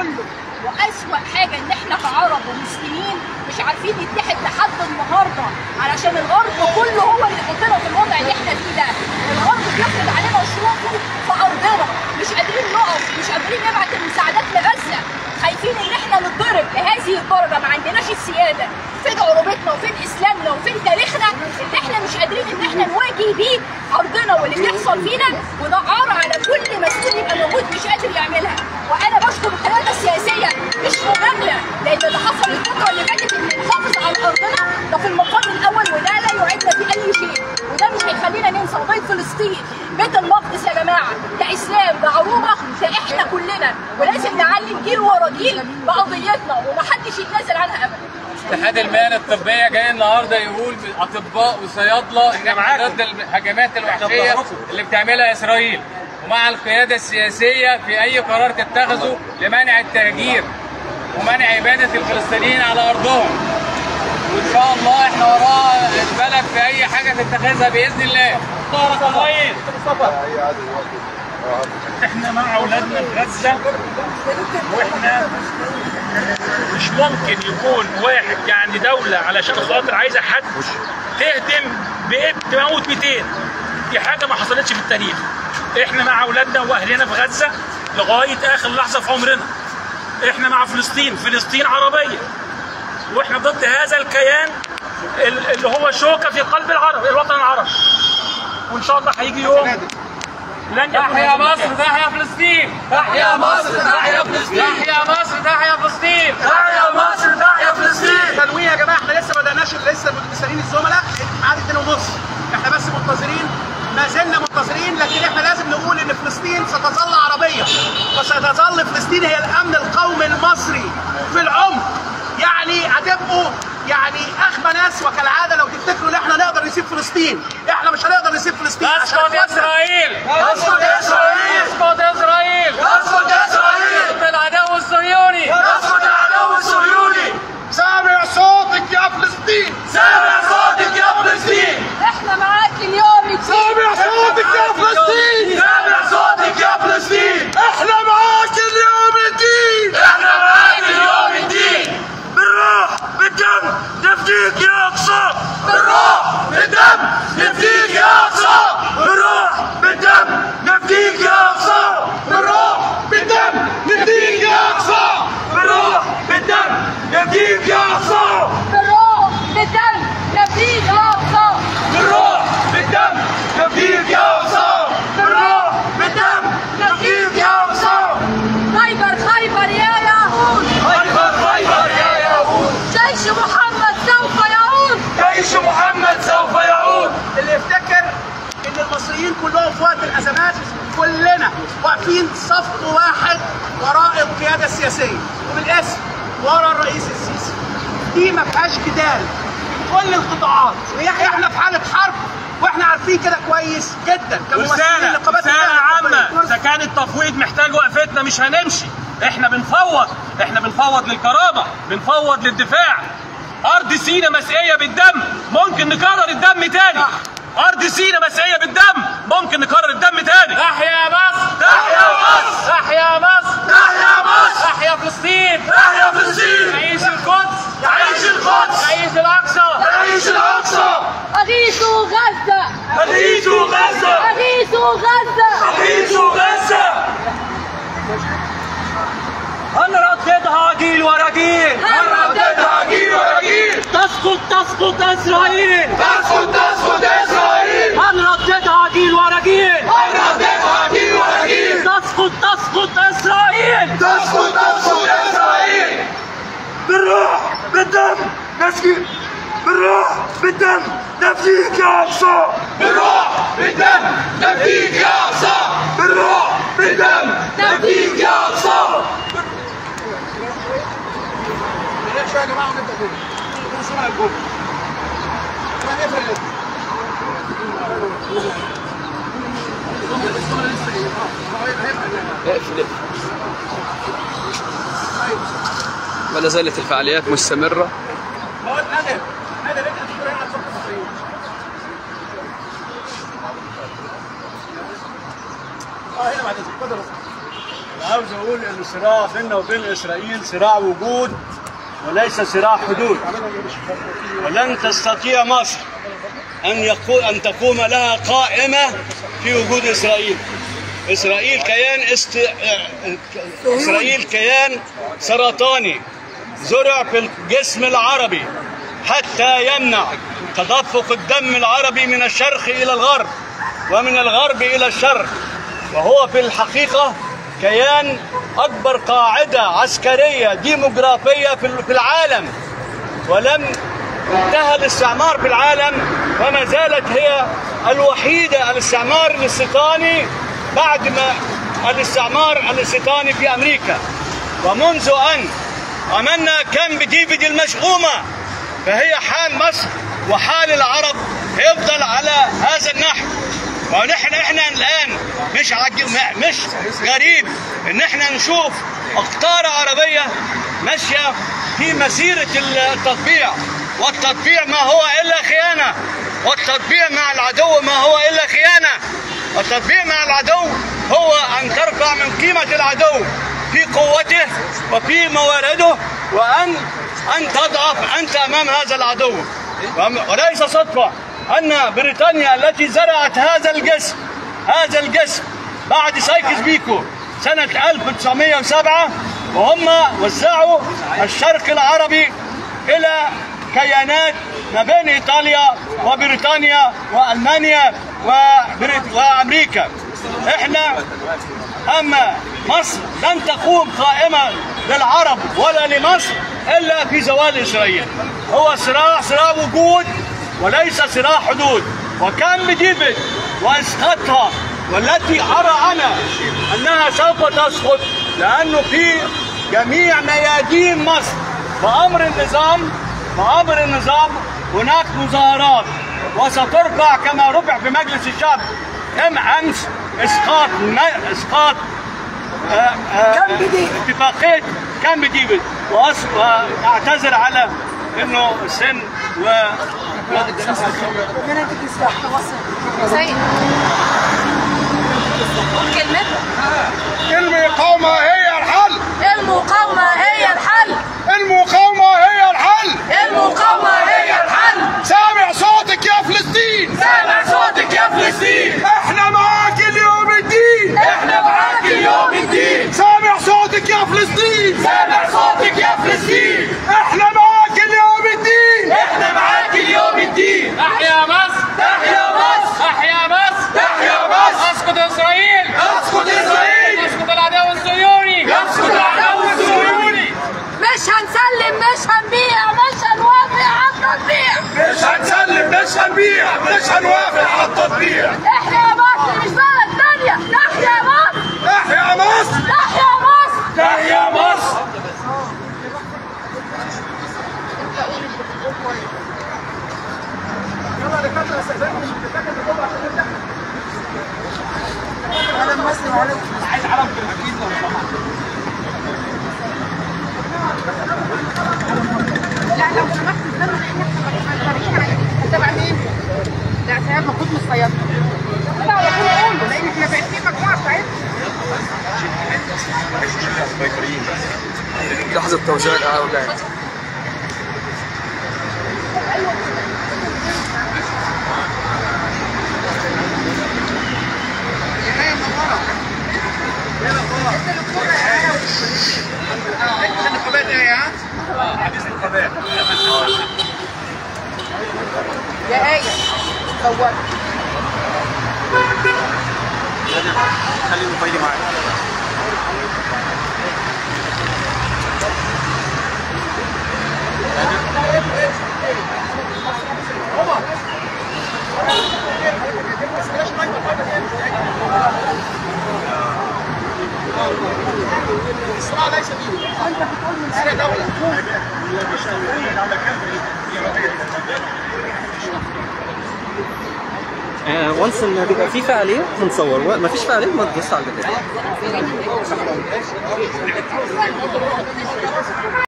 كله واسوأ حاجه ان احنا كعرب ومسلمين مش عارفين نتحد لحد النهارده علشان الغرب كله هو اللي يحطنا في الوضع اللي احنا فيه ده الغرب بيفرض علينا شروطه في ارضنا مش قادرين نقف مش قادرين نبعت المساعدات لغزه خايفين ان احنا نتضرب لهذه الدرجه ما عندناش السياده فين عروبتنا وفين اسلامنا وفين تاريخنا اللي احنا مش قادرين ان احنا نواجه بيه ارضنا واللي بيحصل فينا وده عار على كل مسؤول يبقى موجود مش قادر يعملها وانا بشكر القياده السياسيه مش مجامله لان اللي حصل الفتره اللي فاتت ان نحافظ على ارضنا ده في المقام الاول وده لا يعدنا في اي شيء وده مش هيخلينا ننسى قضيه فلسطين بيت المقدس يا جماعه ده اسلام ده عروبه ده احنا كلنا ولازم نعلم جيل ورا جيل بقضيتنا ومحدش يتنازل عنها ابدا اتحاد المهن الطبيه جاي النهارده يقول اطباء وصيادله ان احنا ضد الهجمات الوحشيه اللي بتعملها اسرائيل ومع القياده السياسيه في اي قرار تتخذه لمنع التهجير ومنع اباده الفلسطينيين على ارضهم وان شاء الله احنا وراء البلد في اي حاجه تتخذها باذن الله احنا مع اولادنا في غزه واحنا مش ممكن يكون واحد يعني دوله علشان خاطر عايزه حد تهدم بإيه تموت 200 دي حاجه ما حصلتش في التاريخ احنا مع اولادنا واهلنا في غزه لغايه اخر لحظه في عمرنا احنا مع فلسطين فلسطين عربيه واحنا ضد هذا الكيان ال- اللي هو شوكه في قلب العرب الوطن العربي وان شاء الله هيجي يوم لن يكون تحيا هذا مصر المكان. تحيا فلسطين تحيا مصر تحيا فلسطين تحيا مصر تحيا فلسطين تحيا مصر تحيا فلسطين تنويه يا جماعه احنا لسه ما بدأناش لسه مستنيين الزملاء ميعاد 2 ونص احنا بس منتظرين ما زلنا منتظرين لكن احنا لازم نقول ان فلسطين ستظل عربيه وستظل فلسطين هي الامن القومي المصري في العمق يعني هتبقوا يعني اغبى ناس وكالعاده لو تفتكروا ان احنا نقدر نسيب فلسطين احنا مش هنقدر نسيب فلسطين عشان اسقط اخواتنا اسرائيل اسقط اسرائيل اسقط اسرائيل اسقط اسرائيل ضد العدو الصهيوني اسقط العدو الصهيوني سامع صوتك يا فلسطين سامع صوتك يا فلسطين احنا معاك اليوم الدين سامع صوتك يا فلسطين سامع صوتك يا فلسطين احنا معاك اليوم الدين احنا معاك اليوم الدين بالروح بالدم نفديك يا اقصى بالروح بالدم نفديك يا اقصى بالروح بالدم نفديك يا اقصى بالروح بالدم نفديك يا اقصى بالروح بالدم نفديك يا اقصى بالروح بالدم نفديك اقصى بالروح بالدم نفديك يا اقصى بالروح بالدم نفديك يا اقصى خيبر خيبر يا يهود خيبر خيبر يا يهود جيش محمد سوف يعود جيش محمد سوف يعود اللي يفتكر ان المصريين كلهم في وقت الازمات كلنا واقفين صف واحد وراء القياده السياسيه وبالاسم ورا الرئيس السيسي دي ما فيهاش جدال في كل القطاعات احنا في حاله حرب واحنا عارفين كده كويس جدا كممثلين رسالة نقابات رسالة المهن عامة الطبية. إذا كان التفويض محتاج وقفتنا مش هنمشي إحنا بنفوض إحنا بنفوض للكرامة بنفوض للدفاع أرض سينا مسقية بالدم ممكن نكرر الدم تاني أرض سينا مسقية بالدم ممكن نكرر الدم تاني تحيا مصر تحيا مصر تحيا مصر تحيا مصر تحيا فلسطين تحيا فلسطين تعيش القدس تعيش القدس تعيش الاقصى تعيش الاقصى اغيثوا غزه عيشوا غزه اغيثوا غزه عيشوا غزه هنرددها جيل ورا جيل هنرددها جيل ورا جيل تسقط تسقط إسرائيل تسقط تسقط اسرائيل هنرددها جيل ورا جيل هنرددها جيل ورا جيل تسقط تسقط إسرائيل تسقط تسقط اسرائيل بالروح بالدم نسجد بالروح بالدم نفديك يا أقصى بالروح بالدم نفديك يا اقصى بالروح بالدم نفديك يا اقصى شويه يا جماعه ونبدا تاني كل سنه الجول هنقفل ولا زالت الفعاليات مستمرة هو ادم ادم انت هتدخل هنا على صف المصريين اه هنا بعد اذنك اتفضل يا أستاذ. عاوز اقول ان الصراع بيننا وبين اسرائيل صراع وجود وليس صراع حدود ولن تستطيع مصر ان يقول ان تقوم لها قائمه في وجود اسرائيل اسرائيل كيان است... اسرائيل كيان سرطاني زرع في الجسم العربي حتى يمنع تدفق الدم العربي من الشرق الى الغرب ومن الغرب الى الشرق وهو في الحقيقه كيان اكبر قاعده عسكريه ديموغرافيه في العالم ولم انتهى الاستعمار في العالم وما زالت هي الوحيده الاستعمار الاستيطاني بعد ما الاستعمار الاستيطاني في امريكا ومنذ ان عملنا كامب ديفيد المشؤومه فهي حال مصر وحال العرب يفضل على هذا النحو ونحن احنا الان مش عج... مش غريب ان احنا نشوف اقطار عربيه ماشيه في مسيره التطبيع والتطبيع ما هو الا خيانه والتطبيع مع العدو ما هو الا خيانه التطبيع مع العدو هو ان ترفع من قيمه العدو في قوته وفي موارده وان ان تضعف انت امام هذا العدو وليس صدفه ان بريطانيا التي زرعت هذا الجسم هذا الجسم بعد سايكس بيكو سنه 1907 وهم وزعوا الشرق العربي الى كيانات ما بين ايطاليا وبريطانيا والمانيا وبريط... وامريكا احنا اما مصر لن تقوم قائمه للعرب ولا لمصر الا في زوال اسرائيل هو صراع صراع وجود وليس صراع حدود وكان ديفيد واسقاطها والتي ارى انا انها سوف تسقط لانه في جميع ميادين مصر بامر النظام بامر النظام هناك مظاهرات وسترفع كما رفع في مجلس الشعب ام امس اسقاط اسقاط اتفاقيه كامب ديفيد واعتذر على انه سن و سيد قول كلمتك المقاومة هي الحل المقاومة هي الحل المقاومة هي الحل المقاومة هي الحل سامع صوتك يا فلسطين سامع صوتك يا فلسطين احنا معاك اليوم الدين احنا معاك اليوم الدين سامع صوتك يا فلسطين سامع صوتك يا فلسطين احنا معاك اليوم الدين احنا معاك اليوم الدين تحيا مصر تحيا مصر تحيا مصر تحيا مصر اسقط اسرائيل اسقط اسرائيل اسقط العدو الصهيوني يسقط العدو الصهيوني مش هنسلم مش هنبيع مش هنوافق على التطبيع مش هنسلم مش هنبيع مش هنوافق على التطبيع احنا مصر مش بلد تانية تحيا مصر احيا مصر تحيا مصر تحيا مصر لا لو سمحت استنى احنا خارجين عليك تبع مين؟ ده سبب المفروض مش صيادة لا على طول قوله لان احنا بقت في مجموعة بتاعتنا لحظة توزيع الأولاد يا آية صور خلي موبايلي معاك وانس ان بيبقى في فعاليه بنصور ما فيش فعاليه ما تبص على البتاع